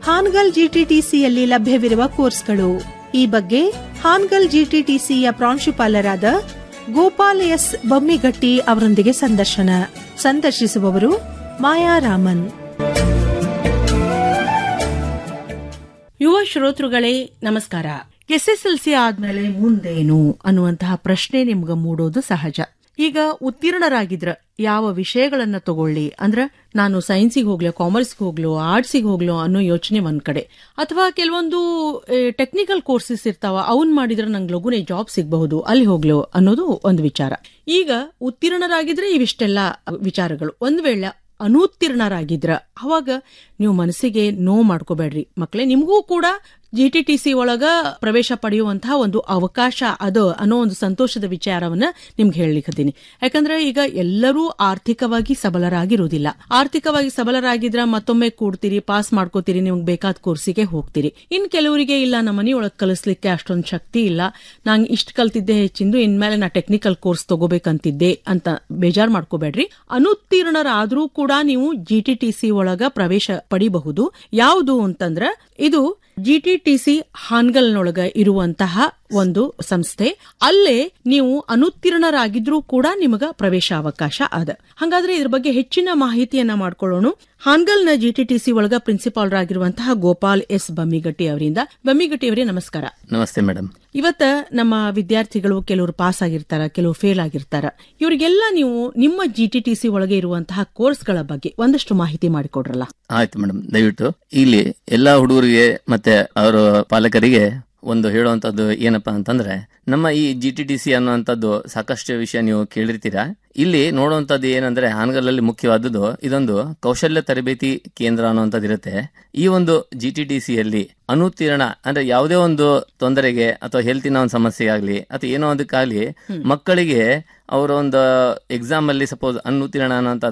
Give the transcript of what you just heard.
ಹಾನ್ಗಲ್ ಜಿಟಿಟಿಸಿಯಲ್ಲಿ ಲಭ್ಯವಿರುವ ಕೋರ್ಸ್ಗಳು ಈ ಬಗ್ಗೆ ಹಾನ್ಗಲ್ ಜಿಟಿಟಿಸಿಯ ಪ್ರಾಂಶುಪಾಲರಾದ ಗೋಪಾಲ್ ಎಸ್ ಬೊಮ್ಮಿಗಟ್ಟಿ ಅವರೊಂದಿಗೆ ಸಂದರ್ಶನ ಸಂದರ್ಶಿಸುವವರು ಮಾಯಾ ರಾಮನ್ ಯುವ ಶ್ರೋತೃಗಳೇ ನಮಸ್ಕಾರ ಎಸ್ಎಸ್ಎಲ್ಸಿ ಆದ್ಮೇಲೆ ಮುಂದೇನು ಅನ್ನುವಂತಹ ಪ್ರಶ್ನೆ ನಿಮ್ಗೆ ಮೂಡೋದು ಸಹಜ ಈಗ ಉತ್ತೀರ್ಣರಾಗಿದ್ರ ಯಾವ ವಿಷಯಗಳನ್ನ ತಗೊಳ್ಳಿ ಅಂದ್ರ ನಾನು ಸೈನ್ಸಿಗೆ ಹೋಗ್ಲೋ ಕಾಮರ್ಸ್ಗೆ ಹೋಗ್ಲೋ ಆರ್ಟ್ಸಿಗೆ ಹೋಗ್ಲೋ ಅನ್ನೋ ಯೋಚನೆ ಒಂದ್ ಕಡೆ ಅಥವಾ ಕೆಲವೊಂದು ಟೆಕ್ನಿಕಲ್ ಕೋರ್ಸಸ್ ಇರ್ತಾವ ಅವನ್ ಮಾಡಿದ್ರೆ ನಂಗೆ ಲಘುನೆ ಜಾಬ್ ಸಿಗಬಹುದು ಅಲ್ಲಿ ಹೋಗ್ಲೋ ಅನ್ನೋದು ಒಂದು ವಿಚಾರ ಈಗ ಉತ್ತೀರ್ಣರಾಗಿದ್ರೆ ಇವಿಷ್ಟೆಲ್ಲ ವಿಚಾರಗಳು ಒಂದ್ ವೇಳೆ ಅನುತ್ತೀರ್ಣರಾಗಿದ್ರ ಅವಾಗ ನೀವು ಮನಸ್ಸಿಗೆ ನೋವು ಮಾಡ್ಕೋಬೇಡ್ರಿ ಮಕ್ಕಳೇ ನಿಮಗೂ ಕೂಡ ಜಿಟಿಟಿಸಿ ಒಳಗ ಪ್ರವೇಶ ಪಡೆಯುವಂತಹ ಒಂದು ಅವಕಾಶ ಅದು ಅನ್ನೋ ಒಂದು ಸಂತೋಷದ ವಿಚಾರವನ್ನ ನಿಮ್ಗೆ ಹೇಳಲಿಕ್ಕತ್ತೀನಿ ಯಾಕಂದ್ರೆ ಈಗ ಎಲ್ಲರೂ ಆರ್ಥಿಕವಾಗಿ ಸಬಲರಾಗಿರುವುದಿಲ್ಲ ಆರ್ಥಿಕವಾಗಿ ಸಬಲರಾಗಿದ್ರ ಮತ್ತೊಮ್ಮೆ ಕೂಡ್ತೀರಿ ಪಾಸ್ ಮಾಡ್ಕೋತೀರಿ ನಿಮ್ಗೆ ಬೇಕಾದ ಕೋರ್ಸಿಗೆ ಹೋಗ್ತೀರಿ ಇನ್ ಕೆಲವರಿಗೆ ಇಲ್ಲ ನಮ್ಮ ಮನೆಯೊಳಗೆ ಕಲಿಸ್ಲಿಕ್ಕೆ ಅಷ್ಟೊಂದು ಶಕ್ತಿ ಇಲ್ಲ ನಂಗೆ ಇಷ್ಟ ಕಲ್ತಿದ್ದೆ ಹೆಚ್ಚಿಂದು ಇನ್ಮೇಲೆ ನಾ ಟೆಕ್ನಿಕಲ್ ಕೋರ್ಸ್ ತಗೋಬೇಕಂತಿದ್ದೆ ಅಂತ ಬೇಜಾರ್ ಮಾಡ್ಕೋಬೇಡ್ರಿ ಅನುತ್ತೀರ್ಣರಾದ್ರೂ ಕೂಡ ನೀವು ಜಿಟಿಟಿಸಿ ಒಳಗ ಪ್ರವೇಶ ಪಡಿಬಹುದು ಯಾವುದು ಅಂತಂದ್ರ ಇದು ಜಿಟಿಟಿಸಿ ಹಾನ್ಗಲ್ನೊಳಗ ಇರುವಂತಹ ಒಂದು ಸಂಸ್ಥೆ ಅಲ್ಲೇ ನೀವು ಅನುತ್ತೀರ್ಣರಾಗಿದ್ರೂ ಕೂಡ ನಿಮಗ ಪ್ರವೇಶ ಅವಕಾಶ ಅದ ಹಾಗಾದ್ರೆ ಇದ್ರ ಬಗ್ಗೆ ಹೆಚ್ಚಿನ ಮಾಹಿತಿಯನ್ನ ಮಾಡ್ಕೊಳ್ಳೋಣ ಹಾನ್ಗಲ್ನ ಜಿಟಿಟಿಸಿ ಒಳಗ ಪ್ರಿನ್ಸಿಪಾಲ್ ಆಗಿರುವಂತಹ ಗೋಪಾಲ್ ಎಸ್ ಬಮ್ಮಿಗಟ್ಟಿ ಅವರಿಂದ ಬಮ್ಮಿಗಟ್ಟಿ ಅವರೇ ನಮಸ್ಕಾರ ನಮಸ್ತೆ ಮೇಡಮ್ ಇವತ್ತ ನಮ್ಮ ವಿದ್ಯಾರ್ಥಿಗಳು ಕೆಲವರು ಪಾಸ್ ಆಗಿರ್ತಾರ ಕೆಲವು ಫೇಲ್ ಆಗಿರ್ತಾರ ಇವರಿಗೆಲ್ಲ ನೀವು ನಿಮ್ಮ ಜಿಟಿಟಿಸಿ ಒಳಗೆ ಇರುವಂತಹ ಕೋರ್ಸ್ಗಳ ಬಗ್ಗೆ ಒಂದಷ್ಟು ಮಾಹಿತಿ ಮಾಡಿಕೊಡ್ರಲ್ಲ ಆಯ್ತು ಮೇಡಮ್ ದಯವಿಟ್ಟು ಇಲ್ಲಿ ಎಲ್ಲಾ ಹುಡುಗರಿಗೆ ಮತ್ತೆ ಅವರ ಪಾಲಕರಿಗೆ ಒಂದು ಹೇಳುವಂತದ್ದು ಏನಪ್ಪಾ ಅಂತಂದ್ರೆ ನಮ್ಮ ಈ ಜಿ ಟಿ ಟಿ ಸಿ ಅನ್ನುವಂಥದ್ದು ಸಾಕಷ್ಟು ವಿಷಯ ನೀವು ಕೇಳಿರ್ತೀರಾ ಇಲ್ಲಿ ನೋಡುವಂತದ್ದು ಏನಂದ್ರೆ ಹಾನಗಲ್ಲಲ್ಲಿ ಮುಖ್ಯವಾದದ್ದು ಇದೊಂದು ಕೌಶಲ್ಯ ತರಬೇತಿ ಕೇಂದ್ರ ಅನ್ನುವಂಥದ್ದು ಇರುತ್ತೆ ಈ ಒಂದು ಜಿ ಟಿ ಟಿ ಸಿಯಲ್ಲಿ ಅನುತ್ತೀರ್ಣ ಅಂದ್ರೆ ಯಾವುದೇ ಒಂದು ತೊಂದರೆಗೆ ಅಥವಾ ಹೆಲ್ತಿನ ಒಂದು ಸಮಸ್ಯೆ ಆಗ್ಲಿ ಅಥವಾ ಏನೋ ಒಂದಕ್ಕಾಗ್ಲಿ ಮಕ್ಕಳಿಗೆ ಅವರ ಒಂದು ಎಕ್ಸಾಮ್ ಅಲ್ಲಿ ಸಪೋಸ್ ಅನುತ್ತೀರ್ಣ ಅನ್ನೋಂಥ